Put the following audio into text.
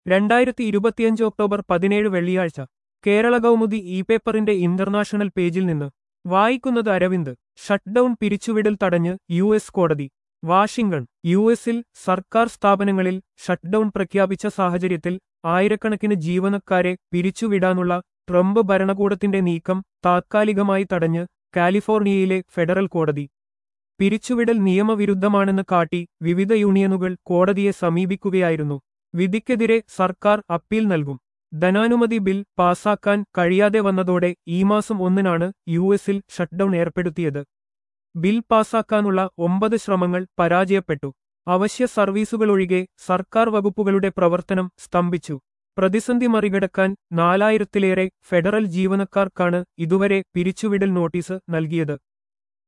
രണ്ടായിരത്തി ഇരുപത്തിയഞ്ച് ഒക്ടോബർ പതിനേഴ് വെള്ളിയാഴ്ച കേരള കൗമുദി ഇ പേപ്പറിന്റെ ഇന്റർനാഷണൽ പേജിൽ നിന്ന് വായിക്കുന്നത് അരവിന്ദ് ഷട്ട്ഡൌൺ പിരിച്ചുവിടൽ തടഞ്ഞ് യു എസ് കോടതി വാഷിംഗ്ടൺ യു എസിൽ സർക്കാർ സ്ഥാപനങ്ങളിൽ ഷട്ട്ഡൌൺ പ്രഖ്യാപിച്ച സാഹചര്യത്തിൽ ആയിരക്കണക്കിന് ജീവനക്കാരെ പിരിച്ചുവിടാനുള്ള ട്രംപ് ഭരണകൂടത്തിന്റെ നീക്കം താത്കാലികമായി തടഞ്ഞ് കാലിഫോർണിയയിലെ ഫെഡറൽ കോടതി പിരിച്ചുവിടൽ നിയമവിരുദ്ധമാണെന്ന് കാട്ടി വിവിധ യൂണിയനുകൾ കോടതിയെ സമീപിക്കുകയായിരുന്നു വിധിക്കെതിരെ സർക്കാർ അപ്പീൽ നൽകും ധനാനുമതി ബിൽ പാസാക്കാൻ കഴിയാതെ വന്നതോടെ ഈ മാസം ഒന്നിനാണ് യു എസിൽ ഷട്ട്ഡൌൺ ഏർപ്പെടുത്തിയത് ബിൽ പാസാക്കാനുള്ള ഒമ്പത് ശ്രമങ്ങൾ പരാജയപ്പെട്ടു അവശ്യ സർവീസുകളൊഴികെ സർക്കാർ വകുപ്പുകളുടെ പ്രവർത്തനം സ്തംഭിച്ചു പ്രതിസന്ധി മറികടക്കാൻ നാലായിരത്തിലേറെ ഫെഡറൽ ജീവനക്കാർക്കാണ് ഇതുവരെ പിരിച്ചുവിടൽ നോട്ടീസ് നൽകിയത്